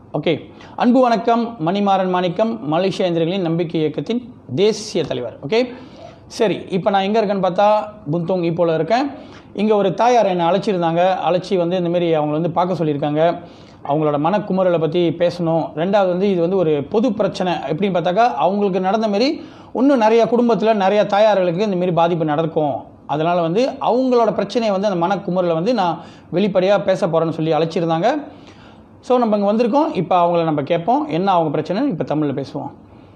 Okay அன்பு வணக்கம் மணிமாறன் மாணிக்கம் மலேசிய இந்திரர்களின் நம்பிக்கை இயக்கத்தின் தேசிய தலைவர் ஓகே சரி இப்போ நான் எங்கே இருக்கேன்னு பார்த்தா புந்தோங் இப்போல இருக்கேன் இங்கே ஒரு தாயார் என்னை அழைச்சிருந்தாங்க அழைச்சி வந்து இந்தமாரி அவங்கள வந்து பார்க்க சொல்லியிருக்காங்க அவங்களோட மனக்குமுறலை பற்றி பேசணும் ரெண்டாவது வந்து இது வந்து ஒரு பொது பிரச்சனை எப்படின்னு பார்த்தாக்கா அவங்களுக்கு நடந்த மாரி இன்னும் நிறைய குடும்பத்தில் நிறைய தாயார்களுக்கு இந்த மாரி பாதிப்பு நடக்கும் அதனால் வந்து அவங்களோட பிரச்சனையை வந்து அந்த மனக்குமுறலை வந்து நான் வெளிப்படையாக பேச போகிறேன்னு சொல்லி அழைச்சிருந்தாங்க ஸோ நம்ம இங்கே வந்திருக்கோம் இப்போ அவங்கள நம்ம கேட்போம் என்ன அவங்க பிரச்சனைன்னு இப்போ தமிழில் பேசுவோம்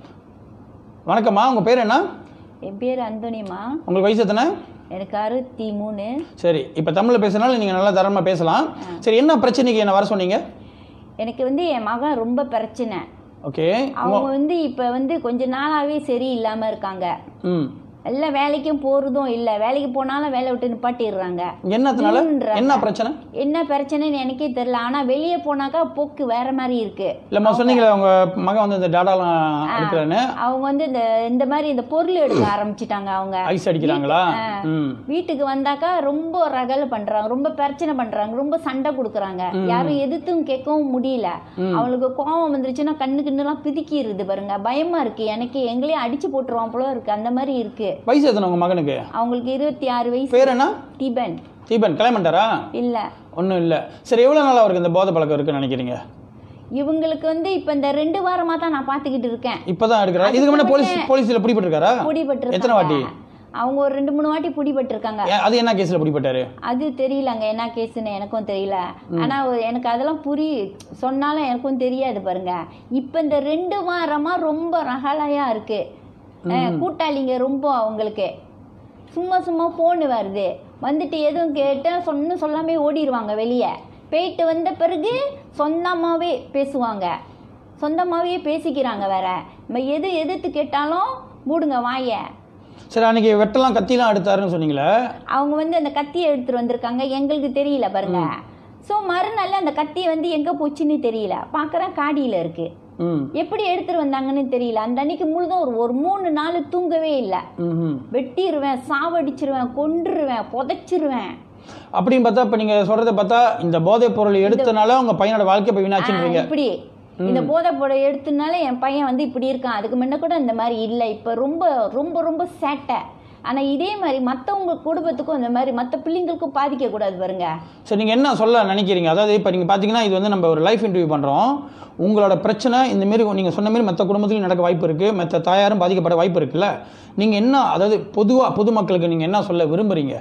வணக்கம்மா உங்கள் பேர் என்ன என் பேர் அந்தோனிமா உங்களுக்கு வயசு எத்தனை எனக்கு அறுபத்தி மூணு சரி இப்போ தமிழில் பேசுனாலும் நீங்கள் நல்லா தரமாக பேசலாம் சரி என்ன பிரச்சனைக்கு என்ன வர சொன்னீங்க எனக்கு வந்து என் மகன் ரொம்ப பிரச்சனை ஓகே அவங்க வந்து இப்போ வந்து கொஞ்ச நாளாவே சரி இல்லாம இருக்காங்க ம் எல்லாம் வேலைக்கும் போறதும் இல்லை வேலைக்கு போனாலும் வேலை விட்டு நிப்பாட்டிடுறாங்க என்னத்தினால இல்லைன்றாங்க. என்ன பிரச்சனை என்ன பிரச்சனைன்னு எனக்கே தெரியல ஆனா வெளியே போனாக்கா போக்கு வேற மாதிரி இருக்கு இல்லைம்மா சொன்னீங்களே உங்கள் மகன் வந்து இந்த டாடாலாம் எடுக்கிறேன்னு அவங்க வந்து இந்த இந்த மாதிரி இந்த பொருள் எடுக்க ஆரம்பிச்சிட்டாங்க அவங்க ஐஸ் அடிக்கிறாங்களா ம் வீட்டுக்கு வந்தாக்கா ரொம்ப ரகலை பண்றாங்க ரொம்ப பிரச்சனை பண்றாங்க ரொம்ப சண்டை கொடுக்குறாங்க யாரும் எதிர்த்தும் கேட்கவும் முடியல அவங்களுக்கு கோவம் வந்துருச்சுன்னா கண்ணு கண்ணுலாம் பிதுக்கிடுது பாருங்க பயமா இருக்கு எனக்கு எங்களையும் அடிச்சு போட்டுருவான் போல இருக்கு அந்த மாதிரி இருக்கு வயசு எத்தனை உங்கள் மகனுக்கு அவங்களுக்கு இருபத்தி ஆறு வயசு பேர் என்ன தீபன் தீபன் கல்யாணம் பண்ணிட்டாரா இல்ல ஒன்றும் இல்லை சரி எவ்வளோ நாள் அவருக்கு இந்த போதை பழக்கம் இருக்குன்னு நினைக்கிறீங்க இவங்களுக்கு வந்து இப்ப இந்த ரெண்டு வாரமா தான் நான் பாத்துக்கிட்டு இருக்கேன் இப்போ தான் எடுக்கிறா இதுக்கு முன்னாடி போலீஸ் போலீஸில் பிடிபட்டிருக்காரா பிடிபட்டு எத்தனை வாட்டி அவங்க ஒரு ரெண்டு மூணு வாட்டி பிடிபட்டிருக்காங்க ஏ- அது என்ன கேஸில் பிடிபட்டாரு அது தெரியலங்க என்ன கேஸ்னு எனக்கும் தெரியல ஆனா ஒரு- எனக்கு அதெல்லாம் புரி சொன்னாலும் எனக்கும் தெரியாது பாருங்க இப்ப இந்த ரெண்டு வாரமா ரொம்ப ரகலையா இருக்கு அஹ், கூட்டாளிங்க ரொம்ப அவங்களுக்கு சும்மா சும்மா போன் வருது வந்துட்டு எதுவும் கேட்டா சொன்னு சொல்லாமே ஓடிடுவாங்க வெளியே போயிட்டு வந்த பிறகு சொந்தமாவே பேசுவாங்க சொந்தமாவே பேசிக்கிறாங்க வேற நம்ம எது எதிர்த்து கேட்டாலும் மூடுங்க வாயை சரி அன்னைக்கு வெட்டலாம் கத்திலாம் எடுத்தாருன்னு சொன்னீங்களே அவங்க வந்து அந்த கத்தியை எடுத்துட்டு வந்திருக்காங்க எங்களுக்கு தெரியல பாருங்க ஸோ மறுநாள் அந்த கத்தி வந்து எங்க போச்சுன்னு தெரியல பார்க்குறேன் காடியில இருக்கு ம் எப்படி எடுத்துட்டு வந்தாங்கன்னு தெரியல அந்த அன்னைக்கு முழுதும் ஒரு ஒரு மூணு நாள் தூங்கவே இல்லை ம் ம். வெட்டிடுவேன் சாவடிச்சிருவேன் கொன்றுருவேன் புதைச்சிருவேன் அப்படின்னு பார்த்தா இப்போ நீங்கள் சொல்கிறத பார்த்தா இந்த போதைப் பொருள் எடுத்தனால உங்கள் பையனோட வாழ்க்கை இப்போ வீணாச்சுன்றீங்க இப்படி இந்த போதை போட எடுத்தனால என் பையன் வந்து இப்படி இருக்கான் அதுக்கு முன்ன கூட இந்த மாதிரி இல்லை இப்போ ரொம்ப ரொம்ப ரொம்ப சேட்டை ஆனா இதே மாதிரி மற்றவங்க குடும்பத்துக்கும் இந்த மாதிரி மற்ற பிள்ளைங்களுக்கும் பாதிக்க கூடாது பாருங்க சரி நீங்கள் என்ன சொல்ல நினைக்கிறீங்க அதாவது இப்போ நீங்கள் பார்த்தீங்கன்னா இது வந்து நம்ம ஒரு லைஃப் இன்டர்வியூ பண்ணுறோம் உங்களோட பிரச்சனை இந்த மாரி நீங்கள் சொன்ன மாதிரி மற்ற குடும்பத்திலும் நடக்க வாய்ப்பு இருக்குது மற்ற தாயாரும் பாதிக்கப்பட வாய்ப்பு இருக்குல்ல நீங்கள் என்ன அதாவது பொதுவாக பொதுமக்களுக்கு நீங்கள் என்ன சொல்ல விரும்புகிறீங்க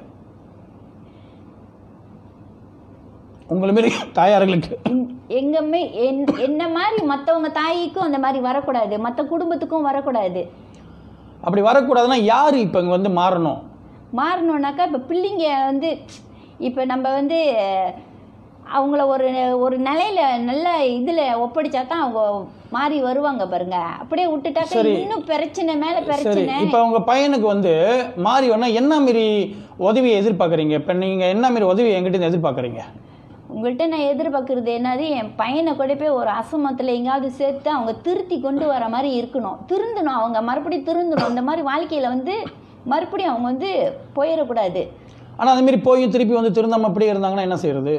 உங்களை மாரி தாயார்களுக்கு எங்- எங்கமே என்- என்ன மாதிரி மற்றவங்க தாய்க்கும் அந்த மாதிரி வரக்கூடாது மற்ற குடும்பத்துக்கும் வரக்கூடாது அப்படி வரக்கூடாதுன்னா யார் இப்போ இங்கே வந்து மாறணும் மாறணும்னாக்கா இப்போ பிள்ளைங்க வந்து இப்போ நம்ம வந்து அவங்கள ஒரு ஒரு நிலையில நல்ல இதில் ஒப்படைச்சா தான் அவங்க மாறி வருவாங்க பாருங்க அப்படியே விட்டுட்டாக்கா சரி. இன்னும் பிரச்சனை மேலே சரி பிரச்சனை இப்போ உங்கள் பையனுக்கு வந்து மாறி வேணா என்ன மாரி உதவியை எதிர்பார்க்குறீங்க இப்போ நீங்கள் என்ன மாரி உதவி என்கிட்ட இருந்து எதிர்பார்க்குறீங்க உங்கள்கிட்ட நான் எதிர்பார்க்கறது என்னது என் பையனை கூட போய் ஒரு அசமத்தில் எங்கேயாவது சேர்த்து அவங்க திருத்தி கொண்டு வர மாதிரி இருக்கணும் திருந்தணும் அவங்க மறுபடியும் திருந்தணும் இந்த மாதிரி வாழ்க்கையில் வந்து மறுபடியும் அவங்க வந்து போயிடக்கூடாது ஆனால் அதே மாதிரி போய் திருப்பி வந்து திருந்தாமல் அப்படியே இருந்தாங்கன்னா என்ன செய்யறது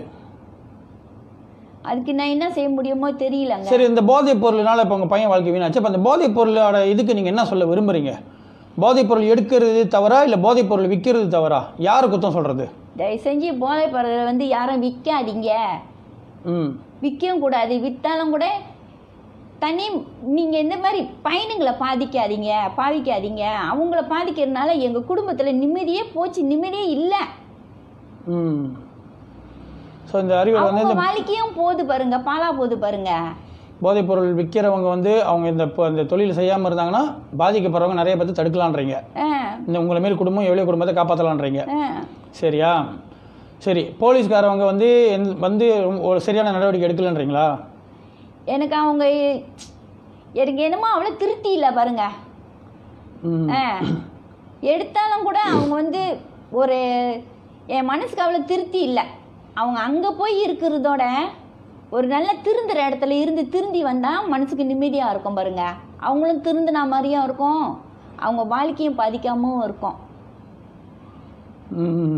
அதுக்கு நான் என்ன செய்ய முடியுமோ தெரியலங்க சரி இந்த போதைப் பொருள்னால இப்போ உங்கள் பையன் வாழ்க்கை வீணாச்சு அப்போ அந்த போதைப் பொருளோட இதுக்கு நீங்கள் என்ன சொல்ல விரும்புறீங்க போதைப் பொருள் எடுக்கிறது தவறா இல்லை போதைப் பொருள் விற்கிறது தவறா யார் குத்தம் சொல்கிறது தயவு செஞ்சு போதை பொருளை வந்து யாரும் விற்காதீங்க ம் விற்கவும் கூடாது விற்றாலும் கூட தனி நீங்கள் இந்த மாதிரி பையனுங்களை பாதிக்காதீங்க பாதிக்காதீங்க அவங்கள பாதிக்கிறதுனால எங்கள் குடும்பத்தில் நிம்மதியே போச்சு நிம்மதியே இல்லை ம் ஸோ இந்த அறிவியல் வந்து அவங்க இந்த வாழ்க்கையும் போகுது பாருங்க பாலா போகுது பாருங்க போதைப் பொருள் விற்கிறவங்க வந்து அவங்க இந்த இப்போ இந்த தொழில் செய்யாமல் இருந்தாங்கன்னா பாதிக்கப்படுறவங்க நிறைய பேர்த்து தடுக்கலான்றீங்க ஆ, இந்த உங்களை மாரி குடும்பம் எவ்வளோ குடும்பத்தை காப்பாற்றலான்றீங்க ஆ. சரியா சரி போலீஸ்காரவங்க வந்து எந்த- வந்து ஒரு சரியான நடவடிக்கை எடுக்கலன்றீங்களா எனக்கு அவங்க எனக்கு என்னமோ அவ்வளோ திருப்தி இல்லை பாருங்க ம் ஆ. எடுத்தாலும் கூட அவங்க வந்து ஒரு என் மனசுக்கு அவ்வளோ திருப்தி இல்லை அவங்க அங்கே போய் இருக்கிறதோட ஒரு நல்ல திருந்துற இடத்துல இருந்து திருந்தி வந்தால் மனசுக்கு நிம்மதியாக இருக்கும் பாருங்க அவங்களும் திருந்தின மாதிரியும் இருக்கும் அவங்க வாழ்க்கையும் பாதிக்காமவும் இருக்கும் ம்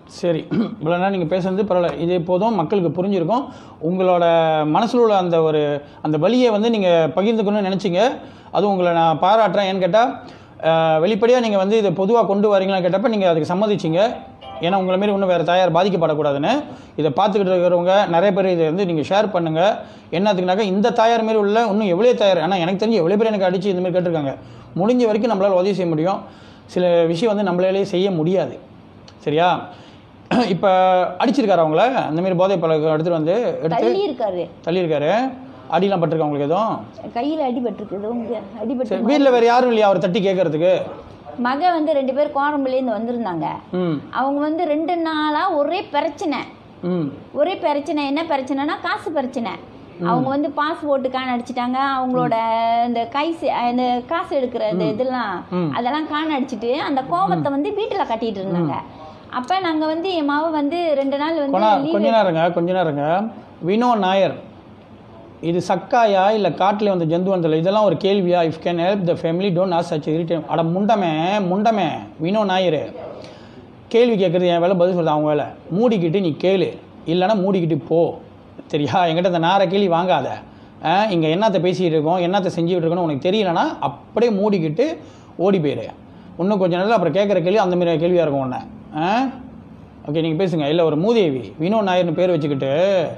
சரி இவ்வளோ நேரம் நீங்கள் பேசுறது பரவாயில்ல இது போதும் மக்களுக்கு புரிஞ்சிருக்கும் உங்களோட மனசில் உள்ள அந்த ஒரு அந்த வழியை வந்து நீங்கள் பகிர்ந்துக்கணும்னு நினச்சிங்க அதுவும் உங்களை நான் பாராட்டுறேன் ஏன்னு கேட்டால் வெளிப்படையாக நீங்கள் வந்து இதை பொதுவாக கொண்டு வரீங்களான்னு கேட்டப்ப நீங்கள் அதுக்கு சம்மதிச்சிங்க ஏன்னா உங்களை மாரி இன்னும் வேறு தாயார் பாதிக்கப்படக்கூடாதுன்னு இதை பார்த்துக்கிட்டு இருக்கிறவங்க நிறைய பேர் இதை வந்து நீங்கள் ஷேர் பண்ணுங்கள் என்னத்துக்குனாக்கா இந்த தாயார் மாரி உள்ள இன்னும் எவ்வளோ தாயார் ஆனால் எனக்கு தெரிஞ்சு எவ்வளோ பேர் எனக்கு அடித்து இந்த மாதிரி கேட்டிருக்காங்க முடிஞ்ச வரைக்கும் நம்மளால் உதவி செய்ய முடியும் சில விஷயம் வந்து நம்மளாலே செய்ய முடியாது சரியா இப்போ அடிச்சிருக்காரு அவங்கள அந்த மாதிரி போதை பழக்கம் எடுத்துகிட்டு வந்து எடுத்து தள்ளி இருக்காரு தள்ளியிருக்காரு அடிலாம் பட்டிருக்கா உங்களுக்கு எதுவும் கையில அடிபட்டிருக்கு ஏதோ இங்க அடிபட்டு சரி வீட்டில் வேறு யாரும் இல்லையா அவர் தட்டி கேட்கறதுக்கு மக வந்து ரெண்டு பேர் கோரம்புலேருந்து வந்திருந்தாங்க ம் அவங்க வந்து ரெண்டு நாளா ஒரே பிரச்சனை ம் ஒரே பிரச்சனை என்ன பிரச்சனைனா காசு பிரச்சனை அவங்க வந்து பாஸ்போர்ட் காண அடிச்சிட்டாங்க அவங்களோட இந்த கை செ- இந்த காசு எடுக்கிற இந்த இதெல்லாம் அதெல்லாம் காண அடிச்சிட்டு அந்த கோபத்தை வந்து வீட்டுல கட்டிட்டு இருந்தாங்க அப்ப நாங்க வந்து என் மாவு வந்து ரெண்டு நாள் வந்து கொணா leave கொஞ்ச நேரங்க கொஞ்ச நேரங்க வினோ நாயர் இது சக்காயா இல்லை காட்டில் வந்த ஜந்து வந்தல இதெல்லாம் ஒரு கேள்வியா if can help the family don't ask such irritate அட முண்டமே முண்டமே வினோ நாயர் கேள்வி கேட்குறது என் வேலை பதில் சொல்லுது அவங்க வேலை மூடிக்கிட்டு நீ கேளு இல்லைன்னா மூடிக்கிட்டு போ சரியா என்கிட்ட இந்த நார கேள்வி வாங்காத இங்கே என்னத்தை பேசிகிட்டு இருக்கோம் என்னத்தை செஞ்சுக்கிட்டு இருக்கோம்னு உனக்கு தெரியலனா அப்படியே மூடிக்கிட்டு ஓடி போயிரு இன்னும் கொஞ்ச நேரத்தில் அப்புறம் கேட்குற கேள்வி அந்த மாதிரி கேள்வியாக இருக்கும் உன்னை ஆ ஓகே நீங்கள் பேசுங்க இல்லை ஒரு மூதேவி வினோ நாயர்னு பேர் வச்சுக்கிட்டு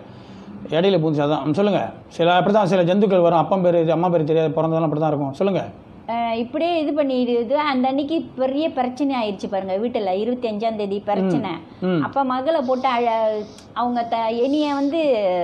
இடையில பூந்துச்சு அதான் சொல்லுங்கள் சில அப்படி தான் சில ஜந்துக்கள் வரும் அப்பா பேர் இது அம்மா பேர் தெரியாது பிறந்ததெல்லாம் அப்படி தான் இருக்கும் சொல்லுங்கள் அஹ் இப்படியே இது பண்ணிடுது அந்த அன்னைக்கு பெரிய பிரச்சனை ஆயிடுச்சு பாருங்க வீட்டுல இருபத்தி அஞ்சாம் தேதி பிரச்சனை ம். அப்ப மகளை போட்டு அழ- அவங்க த என்னைய வந்து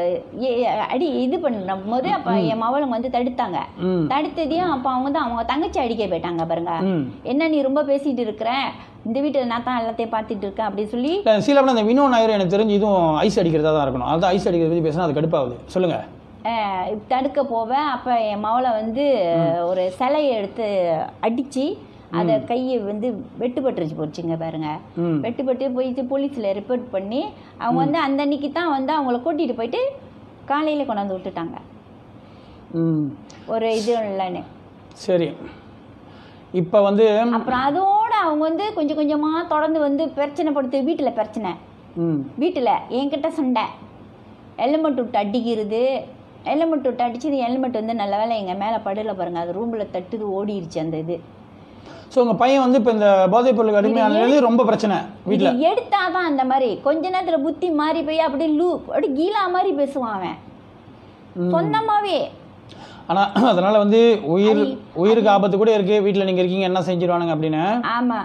எ- அடி இது பண்ணும் போது அப்ப என் மவளுங்க வந்து தடுத்தாங்க ம் தடுத்ததையும் அப்ப அவங்க தான் அவங்க தங்கச்சி அடிக்க போயிட்டாங்க பாருங்க ம் என்ன நீ ரொம்ப பேசிட்டு இருக்கிற இந்த வீட்டுல நான் தான் எல்லாத்தையும் பார்த்துட்டு இருக்கேன் அப்படின்னு சொல்லி இல்லை சீலாப்பில் அந்த வினோ நாயர் எனக்கு தெரிஞ்சு இதுவும் ஐஸ் அடிக்கிறதா தான் இருக்கணும் அதுதான் ஐஸ் அடிக்கிறத பற்றி பேசினா அது கடுப்பாகுது சொல்லுங்கள் அஹ் தடுக்க போவேன் அப்ப என் மவளை வந்து ஒரு சிலையை எடுத்து அடிச்சு அதை கையை வந்து வெட்டுப்பட்டுருச்சு போச்சுங்க பாருங்க ம் வெட்டுப்பட்டு போயிட்டு போலீஸில் ரிப்போர்ட் பண்ணி அவங்க வந்து அந்த அன்னைக்கு தான் வந்து அவங்கள கூட்டிகிட்டு போயிட்டு காலையில் கொண்டாந்து விட்டுட்டாங்க ம் ஒரு இது இல்லைன்னு சரி இப்போ வந்து அப்புறம் அதோட அவங்க வந்து கொஞ்சம் கொஞ்சமாக தொடர்ந்து வந்து பிரச்சனை படுத்து வீட்டில் பிரச்சனை ம் வீட்டில் என்கிட்ட சண்டை எலிமெண்ட் விட்டு அடிக்கிறது எலிமெண்ட் விட்டு அடிச்சது எலிமெண்ட் வந்து நல்ல வேலை எங்கள் மேலே படல பாருங்க அது ரூமில் தட்டுது ஓடிருச்சு அந்த இது ஸோ உங்கள் பையன் வந்து இப்போ இந்த போதைப் பொருளுக்கு அடிமையானது ரொம்ப பிரச்சனை இது வீட்டில் எடுத்தாதான் அந்த மாதிரி கொஞ்ச நேரத்துல புத்தி மாறி போய் அப்படியே லூ அப்படியே கீழா மாதிரி பேசுவான் அவன் சொந்தமாவே ஆனால் அதனால் வந்து உயிர் உயிருக்கு ஆபத்து கூட இருக்குது வீட்டில் நீங்கள் இருக்கீங்க என்ன செஞ்சிருவானுங்க அப்படின்னு ஆமா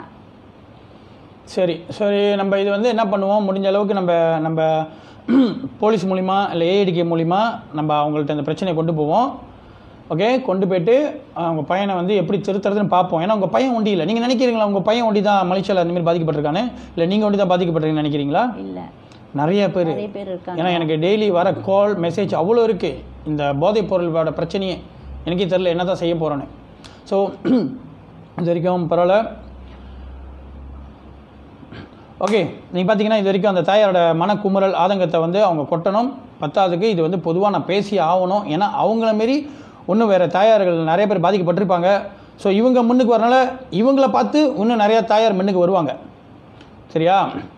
சரி சரி நம்ம இது வந்து என்ன பண்ணுவோம் முடிஞ்ச அளவுக்கு நம்ம நம்ம போலீஸ் மூலிமா இல்லை ஏஐடிகே மூலிமா நம்ம அவங்கள்ட்ட இந்த பிரச்சனையை கொண்டு போவோம் ஓகே கொண்டு போயிட்டு அவங்க பையனை வந்து எப்படி திருத்துறதுன்னு பார்ப்போம் ஏன்னா உங்கள் பையன் ஒண்டி இல்லை நீங்கள் நினைக்கிறீங்களா உங்கள் பையன் ஒண்டி தான் மலேசியாவில் அந்த மாதிரி பாதிக்கப்பட்டிருக்கானு இல்லை நீங்கள் ஒண்டி தான் பாதிக்கப்பட்டிருக்கீங்கன்னு நினைக்கிறீங்களா இல்ல நிறைய பேர் நிறைய பேர் இருக்காங்க ஏன்னா எனக்கு டெய்லி வர கால் மெசேஜ் அவ்வளோ இருக்குது இந்த போதைப் பொருளோட பிரச்சனையே எனக்கே தெரில என்ன தான் செய்ய போகிறேன்னு ஸோ இது வரைக்கும் பரவாயில்ல ஓகே நீங்கள் பார்த்தீங்கன்னா இது வரைக்கும் அந்த தாயாரோட மனக்குமுறல் ஆதங்கத்தை வந்து அவங்க கொட்டணும் பத்தாவதுக்கு இது வந்து பொதுவாக நான் பேசி ஆகணும் ஏன்னா அவங்கள மாரி இன்னும் வேறு தாயார்கள் நிறைய பேர் பாதிக்கப்பட்டிருப்பாங்க ஸோ இவங்க முன்னுக்கு வரனால இவங்கள பார்த்து இன்னும் நிறையா தாயார் முன்னுக்கு வருவாங்க சரியா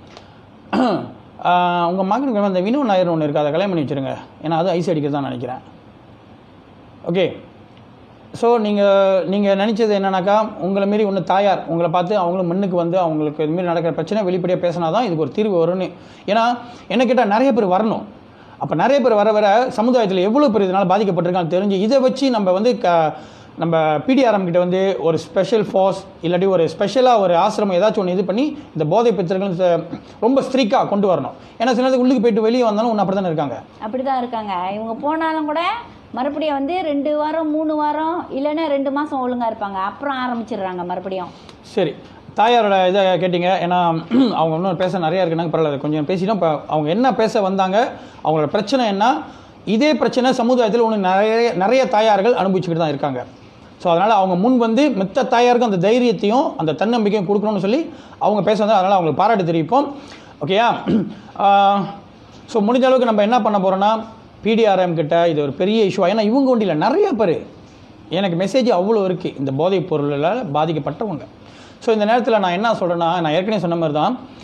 உங்கள் மகனுக்கு அந்த வினோ நாயர் ஒன்று இருக்குது அதை கல்யாணம் பண்ணி வச்சுருங்க ஏன்னா அது ஐஸ் அடிக்கிறது தான் நினைக்கிறேன் ஓகே ஸோ நீங்கள் நீங்கள் நினச்சது என்னன்னாக்கா உங்களை மாரி ஒன்று தாயார் உங்களை பார்த்து அவங்களும் முன்னுக்கு வந்து அவங்களுக்கு இதுமாரி நடக்கிற பிரச்சனை வெளிப்படையாக பேசினா தான் இதுக்கு ஒரு தீர்வு வரும்னு ஏன்னா என்ன கேட்டால் நிறைய பேர் வரணும் அப்போ நிறைய பேர் வர வர சமுதாயத்தில் எவ்வளோ பேர் இதனால் பாதிக்கப்பட்டிருக்கான்னு தெரிஞ்சு இதை வச்சு நம்ம வந்து க நம்ம பிடிஆர்எம் கிட்ட வந்து ஒரு ஸ்பெஷல் ஃபோர்ஸ் இல்லாட்டி ஒரு ஸ்பெஷலாக ஒரு ஆசிரமம் ஏதாச்சும் ஒன்று இது பண்ணி இந்த போதை பித்தர்கள் ரொம்ப ஸ்ட்ரிக்டாக கொண்டு வரணும் ஏன்னா சில நேரத்துக்கு உள்ளுக்கு போயிட்டு வெளியே வந்தாலும் ஒன்று அப்படி தானே இருக்காங்க அப்படிதான் இருக்காங்க இவங்க போனாலும் கூட மறுபடியும் வந்து ரெண்டு வாரம் மூணு வாரம் இல்லைன்னா ரெண்டு மாசம் ஒழுங்கா இருப்பாங்க அப்புறம் ஆரம்பிச்சிடுறாங்க மறுபடியும் சரி தாயாரோட இதை கேட்டிங்க ஏன்னா அவங்க இன்னும் பேச நிறையா இருக்குனாங்க பரவாயில்ல கொஞ்சம் பேசிட்டோம் இப்போ அவங்க என்ன பேச வந்தாங்க அவங்களோட பிரச்சனை என்ன இதே பிரச்சனை சமுதாயத்தில் ஒன்று நிறைய நிறைய தாயார்கள் அனுபவிச்சுக்கிட்டு தான் இருக்காங்க ஸோ அதனால் அவங்க முன் வந்து மித்த தாயாருக்கும் அந்த தைரியத்தையும் அந்த தன்னம்பிக்கையும் கொடுக்கணும்னு சொல்லி அவங்க பேச வந்தாங்க அதனால் அவங்களுக்கு பாராட்டு தெரிவிப்போம் ஓகேயா ஸோ முடிஞ்ச அளவுக்கு நம்ம என்ன பண்ண போகிறோன்னா பிடிஆர்எம் கிட்ட இது ஒரு பெரிய இஷ்யூ ஏன்னா இவங்க ஒன்றில் நிறைய பேர் எனக்கு மெசேஜ் அவ்வளோ இருக்குது இந்த போதைப் பொருளால் பாதிக்கப்பட்டவங்க ஸோ இந்த நேரத்தில் நான் என்ன சொல்கிறேன்னா நான் ஏற்கனவே சொன்ன மாதிரி தான்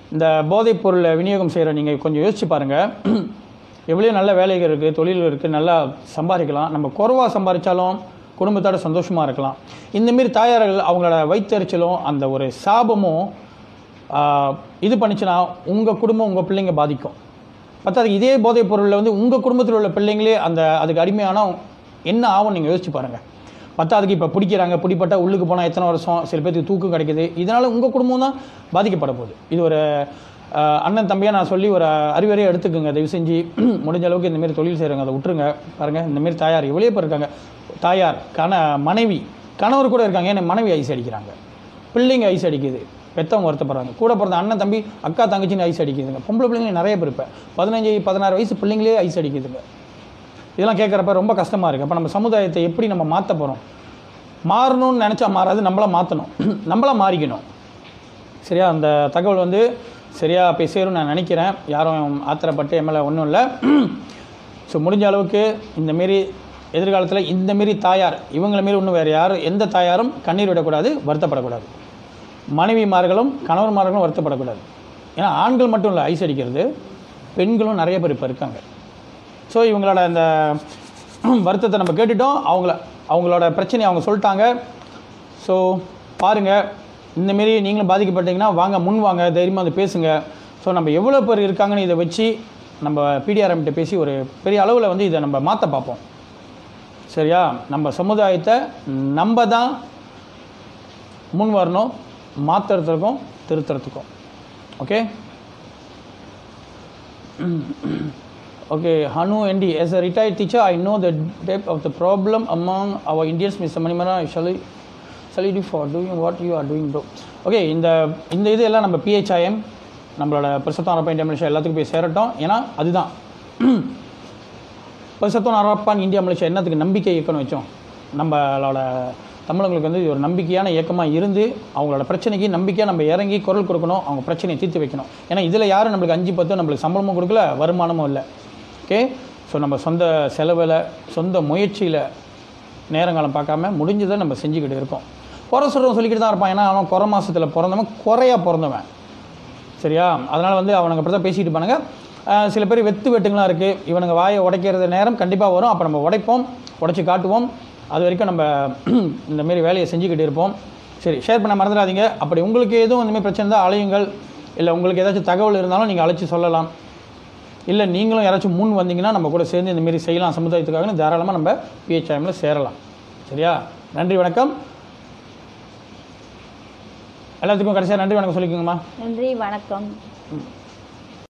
இந்த போதைப் பொருளை விநியோகம் செய்கிற நீங்கள் கொஞ்சம் யோசிச்சு பாருங்கள் எவ்வளோ நல்ல வேலைகள் இருக்குது தொழில் இருக்குது நல்லா சம்பாதிக்கலாம் நம்ம குறைவாக சம்பாதிச்சாலும் குடும்பத்தோட சந்தோஷமாக இருக்கலாம் இந்தமாரி தாயார்கள் அவங்களோட வயிற்றெரிச்சலும் அந்த ஒரு சாபமும் ஆஹ், இது பண்ணிச்சுன்னா உங்கள் குடும்பம் உங்கள் பிள்ளைங்க பாதிக்கும் பத்தாது இதே போதைப் பொருளில் வந்து உங்கள் குடும்பத்தில் உள்ள பிள்ளைங்களே அந்த அதுக்கு அடிமையான என்ன ஆகும் நீங்கள் யோசிச்சு பாருங்கள் பத்தாதுக்கு இப்போ பிடிக்கிறாங்க பிடிப்பட்டா உள்ளுக்கு போனால் எத்தனை வருஷம் சில பேருக்கு தூக்கம் கிடைக்குது இதனால் உங்கள் குடும்பம் தான் பாதிக்கப்பட போகுது இது ஒரு ஆஹ், அண்ணன் தம்பியாக நான் சொல்லி ஒரு அறிவுரையை எடுத்துக்கோங்க தயவு செஞ்சு முடிஞ்ச அளவுக்கு இந்தமாரி தொழில் செய்கிறவங்க அதை விட்டுருங்க பாருங்கள் இந்தமாரி தாயார் எவ்வளோ பேர் இருக்காங்க தாயார் கண மனைவி கணவர் கூட இருக்காங்க ஏன்னா மனைவி ஐஸ் அடிக்கிறாங்க பிள்ளைங்க ஐஸ் அடிக்குது பெத்தவங்க வருத்தப்படுறாங்க கூட பிறந்த அண்ணன் தம்பி அக்கா தங்கச்சின்னு ஐஸ் அடிக்குதுங்க பொம்பளை பிள்ளைங்க நிறைய பேர் இப்போ பதினஞ்சு பதினாறு வயசு பிள்ளைங்களே ஐஸ் அடிக்குதுங்க இதெல்லாம் கேட்குறப்ப ரொம்ப கஷ்டமாக இருக்குது அப்போ நம்ம சமுதாயத்தை எப்படி நம்ம மாற்ற போகிறோம் மாறணும்னு நினச்சா மாறாது நம்மளா மாற்றணும் நம்மளா மாறிக்கணும் சரியா அந்த தகவல் வந்து சரியாக போய் சேரும்னு நான் நினைக்கிறேன் யாரும் ஆத்திரப்பட்டு எம்எல்ஏ ஒன்றும் இல்லை ஸோ முடிஞ்ச அளவுக்கு இந்தமாரி எதிர்காலத்தில் இந்தமாரி தாயார் இவங்கள மாரி இன்னும் வேறு யாரும் எந்த தாயாரும் கண்ணீர் விடக்கூடாது வருத்தப்படக்கூடாது மனைவிமார்களும் கணவன்மார்களும் வருத்தப்படக்கூடாது ஏன்னா ஆண்கள் மட்டும் இல்லை ஐஸ் அடிக்கிறது பெண்களும் நிறைய பேர் இப்போ இருக்காங்க ஸோ இவங்களோட அந்த வருத்தத்தை நம்ம கேட்டுட்டோம் அவங்கள அவங்களோட பிரச்சனையை அவங்க சொல்லிட்டாங்க ஸோ பாருங்கள் இந்தமாரி நீங்களும் பாதிக்கப்பட்டீங்கன்னா வாங்க முன் வாங்க தைரியமாக வந்து பேசுங்க ஸோ நம்ம எவ்வளோ பேர் இருக்காங்கன்னு இதை வச்சு நம்ம பிடிஆர்எம்கிட்ட பேசி ஒரு பெரிய அளவில் வந்து இதை நம்ம மாற்ற பார்ப்போம் சரியா நம்ம சமுதாயத்தை நம்ம தான் முன் வரணும் மாற்றுறதுக்கும் திருத்துறதுக்கும் okay Okay, Hanu ND. As a retired teacher, I know the depth of the problem among our Indians, Mr. Manimara. I shall, shall you do for doing what you are doing, bro. Okay இந்த இந்த இது எல்லாம் நம்ம BHIM நம்மளோட பிரசத்தம் அரப்பான் India Malaysia எல்லாத்துக்கும் போய் சேரட்டும் ஏன்னா அதுதான் பிரசத்தம் அரப்பான் இந்தியா மலேசியா என்னத்துக்கு நம்பிக்கை இயக்கம்னு வச்சோம் நம்மளோட தமிழங்களுக்கு வந்து இது ஒரு நம்பிக்கையான இயக்கமாக இருந்து அவங்களோட பிரச்சனைக்கு நம்பிக்கையாக நம்ம இறங்கி குரல் கொடுக்கணும் அவங்க பிரச்சனையை தீர்த்து வைக்கணும் ஏன்னா இதில் யாரும் நம்மளுக்கு அஞ்சு பத்து நம்மளுக்கு சம்பளமும் கொடுக்கல வருமானமும் இல்லை ஓகே ஸோ நம்ம சொந்த செலவில் சொந்த முயற்சியில் நேரங்காலம் பார்க்காம முடிஞ்சதை நம்ம செஞ்சுக்கிட்டு இருக்கோம் குறை சொல்கிறவன் சொல்லிக்கிட்டு தான் இருப்பான் ஏன்னா அவன் குறை மாதத்தில் பிறந்தவன் குறையாக பிறந்தவன் சரியா அதனால் வந்து அவனுங்க அப்படி தான் பேசிக்கிட்டு இருப்பானுங்க ஆஹ் சில பேர் வெத்து வெட்டுங்களாம் இருக்குது இவனுங்க வாயை உடைக்கிறது நேரம் கண்டிப்பாக வரும் அப்போ நம்ம உடைப்போம் உடைச்சி காட்டுவோம் அது வரைக்கும் நம்ம இந்த மாதிரி வேலையை செஞ்சுக்கிட்டு இருப்போம் சரி ஷேர் பண்ண மறந்துடாதீங்க அப்படி உங்களுக்கு எதுவும் இந்த மாதிரி பிரச்சனை இருந்தால் அலையுங்கள் இல்லை உங்களுக்கு ஏதாச்சும் தகவல் இருந்தாலும் நீங்கள் அழைச்சி சொல்லலாம் இல்லை நீங்களும் யாராச்சும் முன் வந்தீங்கன்னா நம்ம கூட சேர்ந்து இந்த மாதிரி செய்யலாம் சமுதாயத்துக்காகன்னு தாராளமாக நம்ம பிஹெச்ஐஎம்ல சேரலாம் சரியா நன்றி வணக்கம் எல்லாத்துக்கும் கடைசியாக நன்றி வணக்கம் சொல்லிக்கோங்கம்மா நன்றி வணக்கம் ம்.